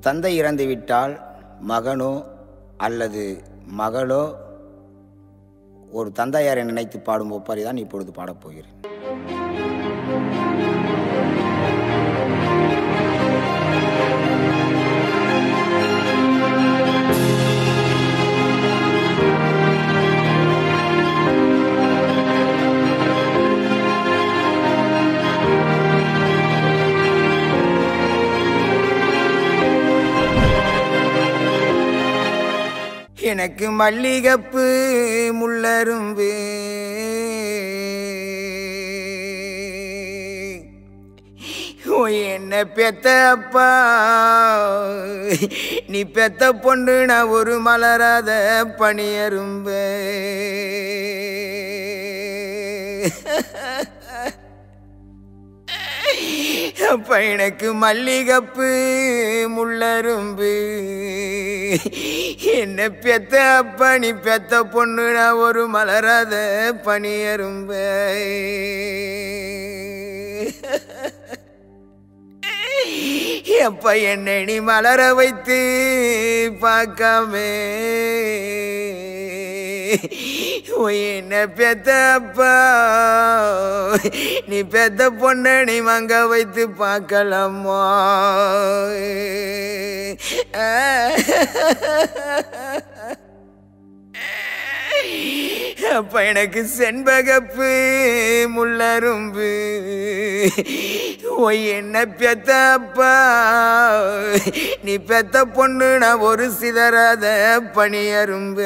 தந்தை இறந்துவிட்டால் மகனோ அல்லது மகளோ ஒரு தந்தையாரை நினைத்து பாடும் ஒப்பாரி தான் இப்பொழுது பாடப் போகிறேன் எனக்கு மல்லிகப்பு முள்ளரும்பு ஓ என்ன பெத்த அப்பா நீ பெத்த பொண்ணு நான் ஒரு மலராத பனியரும்பு அப்ப எனக்கு மல்லிகப்பு முள்ளரும்பு என்ன பெத்த அப்பா நீ பெத்த பொண்ணு நான் ஒரு மலராத பனியரும்பு எப்ப என்னை நீ மலர வைத்து பார்க்காம ஓ என்ன பெத்த அப்பா நீ பெத்த பொண்ண நீ மங்க வைத்து பார்க்கலாமா அப்ப எனக்கு செண்பகப்பு முள்ளரும்பு ஓய் என்ன பெத்த அப்பா நீ பெத்த பொண்ணு நான் ஒரு சிதறாத பனியரும்பு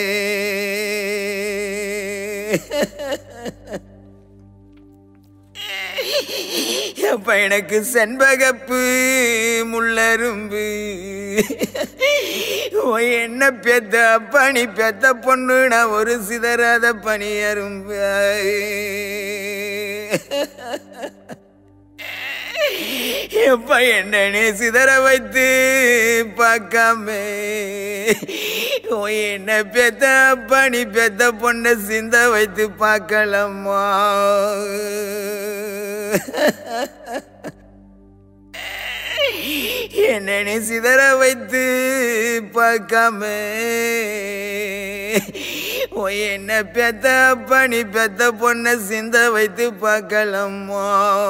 அப்ப எனக்கு செண்பகப்பு முள்ளரும்பு ஓ என்ன பெத்த அப்பா நீ பெத்த பொண்ணு நான் ஒரு சிதறாத பனியரும்பு எப்ப என்ன நீ சிதற வைத்து பார்க்காம ஓ என்ன பெத்த அப்பா நீ பெத்த பொண்ணை சிந்த வைத்து பார்க்கலாமா என்ன நீ சிதற வைத்து பார்க்காம ஓ என்ன பெத்த அப்பா நீ பெத்த பொண்ணை சிந்த வைத்து பார்க்கலாமா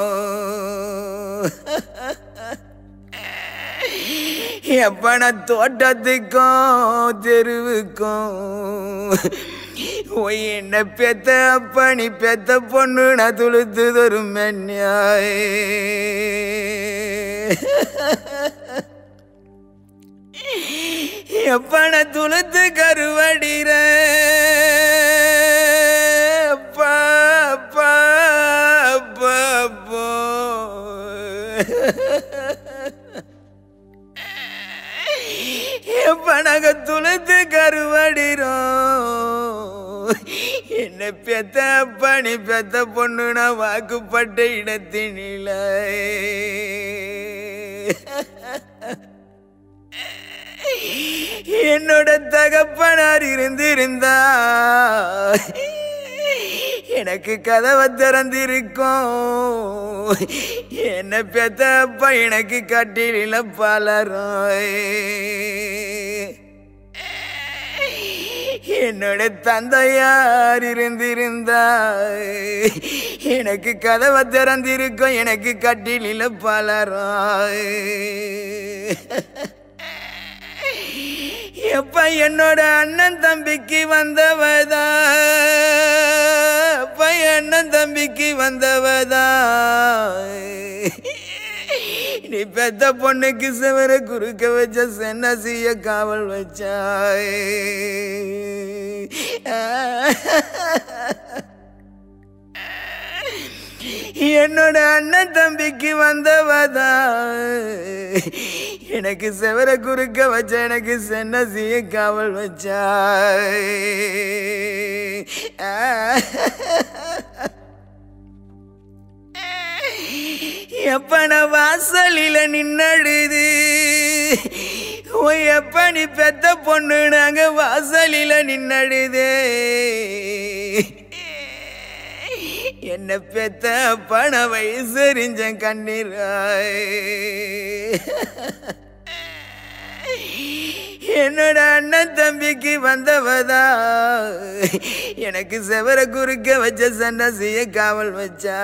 எப்ப நான் தோட்டத்துக்கும் தெருவுக்கும் ஓய் என்ன பெத்த அப்பா நீ பெத்த பொண்ணு நான் துளுத்து தரும் மென்யாய் எப்ப நான் துளுத்து கருவடிற அப்பா அப்பா அப்பா அப்பா பணக துளைத்து கருவடிறோம் என்ன பெத்த பணி பெத்த பொண்ணு நான் வாக்குப்பட்ட இடத்தினில என்னோட தகப்பனார் இருந்திருந்தா எனக்கு கதவை திறந்திருக்கும் என்ன பெத்த அப்பா எனக்கு கட்டில பலரும் என்னோட தந்தையார் இருந்திருந்தா எனக்கு கதவை திறந்திருக்கும் எனக்கு கட்டில பலரும் எப்ப என்னோட அண்ணன் தம்பிக்கு வந்தவதா அப்ப அண்ணன் தம்பிக்கு வந்தவதா நீ பெத்த பொண்ணுக்கு சிவர குறுக்க வச்ச சென்னசிய காவல் வச்சாய் என்னோட அண்ணன் தம்பிக்கு வந்தவதா எனக்கு செவர குறுக்க வச்ச எனக்கு சென்னசிய காவல் வச்சாய் எப்ப நான் வாசலில நின்னடுது ஓ எப்ப நீ பெத்த பொண்ணு நாங்க வாசலில நின்னடுதே என்ன பெத்த பண வயசெறிஞ்ச கண்ணீராய் என்னோட அண்ணன் தம்பிக்கு வந்தவதா எனக்கு செவர குறுக்க வச்ச சன்னசிய காவல் வச்சா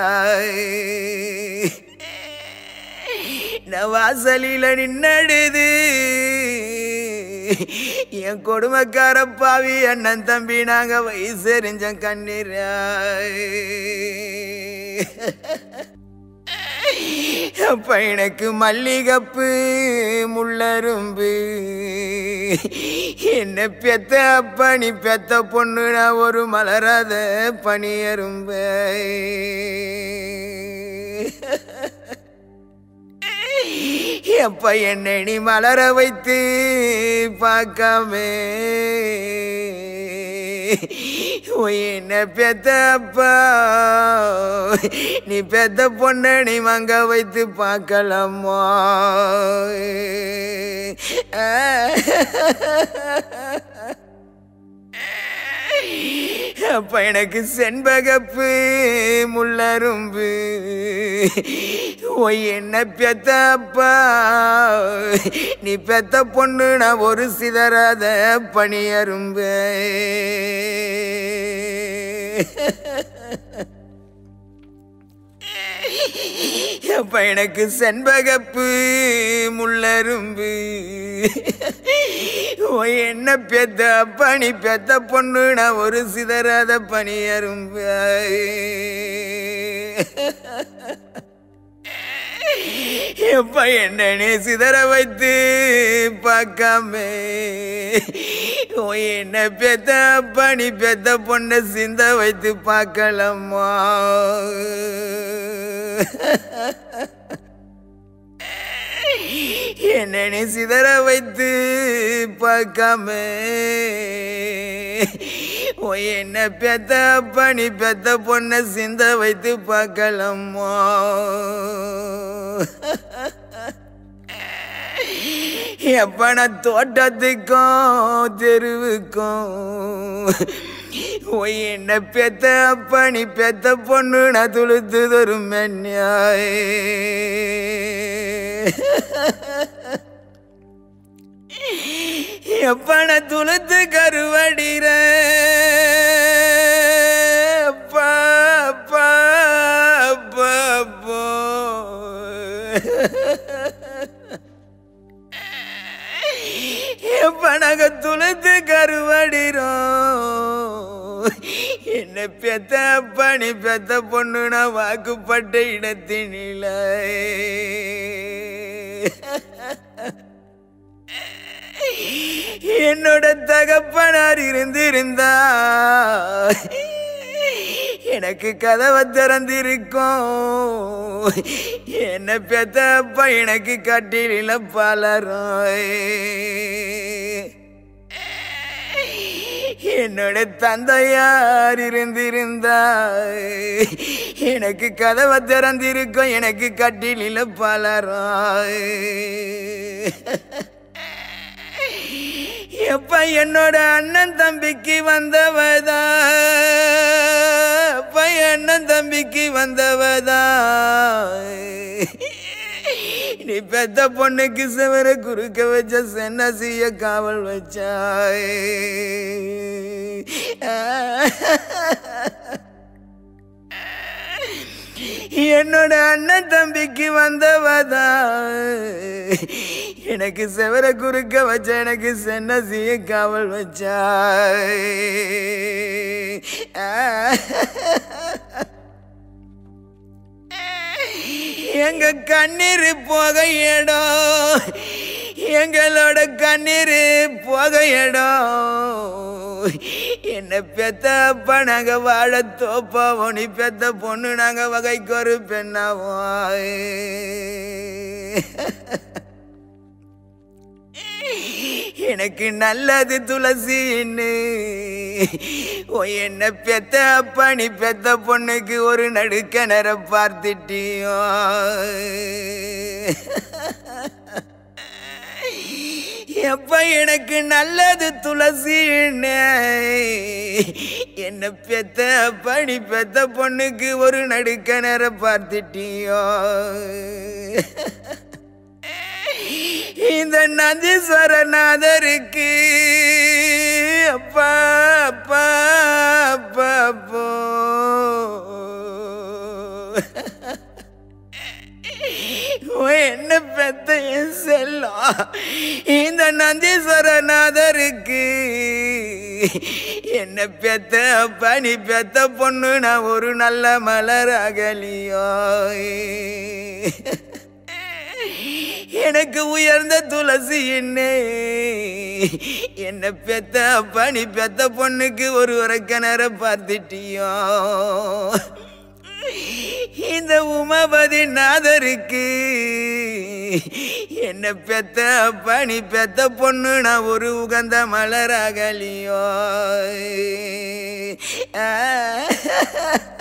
நான் வாசலில நின்னடுது என் கொடுமைக்கார பாவி அண்ணன் தம்பி நாங்க வயசெறிஞ்ச கண்ணீரா அப்ப எனக்கு மல்லிகப்பு முள்ளரும்பு என்ன பெத்த அப்பா நீ பெத்த பொண்ணு நான் ஒரு மலராத பனியரும்பு எப்ப என்னை நீ மலர வைத்து பார்க்காம உன் என்ன பெத்த அப்பா நீ பெத்த பொண்ண நீ மங்க வைத்து பார்க்கலாமா அப்ப எனக்கு செண்பகப்பு முள்ளரும்பு ஒய் என்ன பெத்த அப்பா நீ பெத்த பொண்ணு நான் ஒரு சிதறாத பணியரும்பு அப்ப எனக்கு செண்பகப்பு முள்ளரும்பு ஓ என்ன பெத்த அப்பா நீ பெத்த பொண்ணு நான் ஒரு சிதறாத பணியரும்பு எப்ப என்ன நீ சிதற வைத்து பார்க்காம ஓ என்ன பெத்த அப்பா நீ பெத்த பொண்ணை சிந்த வைத்து பார்க்கலாமா என்ன நீ சிதற வைத்து பார்க்காம ஓ என்ன பெத்த அப்பா நீ பெத்த பொண்ணை சிந்த வைத்து பார்க்கலாமா எப்ப நான் தோட்டத்துக்கும் தெருவுக்கும் ஒய் என்ன பெத்த அப்பா நீ பெத்த பொண்ணு நான் துளுத்து தரும் மென்யாய் எப்ப நான் துளுத்து கருவடிற அப்பா அப்பா அப்பா அப்பா பணக துளுத்து கருவடிறோம் என்ன பெத்த பணி பெத்த பொண்ணு நான் வாக்குப்பட்ட இடத்தினில என்னோட தகப்பனார் இருந்திருந்தா எனக்கு கதவை திறந்திருக்கும் என்ன பெத்த அப்பா எனக்கு கட்டில பலரும் என்னோட தந்தையார் இருந்திருந்தா எனக்கு கதவை திறந்திருக்கும் எனக்கு கட்டில பலரும் எப்ப என்னோட அண்ணன் தம்பிக்கு வந்தவதா அப்ப அண்ணன் தம்பிக்கு வந்தவதா நீ பெத்த பொண்ணுக்கு சிவர குறுக்க வச்ச சென்னசிய காவல் வச்சாய் என்னோட அண்ணன் தம்பிக்கு வந்தவதா எனக்கு செவர குறுக்க வச்ச எனக்கு சென்னசிய காவல் வச்சாய் எங்க கண்ணீர் போக இடம் எங்களோட கண்ணீர் போக இடம் என்ன பெத்த அப்பா நாங்க வாழ தோப்பாவோம் நீ பெத்த பொண்ணு நாங்க வகைக்கு ஒரு பெண்ணாவோம் எனக்கு நல்லது துளசின்னு ஓ என்ன பெத்த அப்பா நீ பெத்த பொண்ணுக்கு ஒரு நடுக்கணர பார்த்துட்டியோ எப்ப எனக்கு நல்லது துளசின்னு என்ன பெத்த அப்பா நீ பெத்த பொண்ணுக்கு ஒரு நடுக்கணர பார்த்துட்டியோ இந்த நந்தீஸ்வரநாதருக்கு அப்பா அப்பா அப்பா அப்போ உன் என்ன பெத்த என் செல்லம் இந்த நந்தீஸ்வரநாதருக்கு என்ன பெத்த அப்பா நீ பெத்த பொண்ணு நான் ஒரு நல்ல மலர் அகலியோ எனக்கு உயர்ந்த துளசி என்னே என்ன பெத்த அப்பா நீ பெத்த பொண்ணுக்கு ஒரு ஒரு கிணற பார்த்துட்டியோ இந்த உமாபதி நாதருக்கு என்ன பெத்த அப்பா நீ பெத்த பொண்ணு நான் ஒரு உகந்த மலராகலியோ ஆ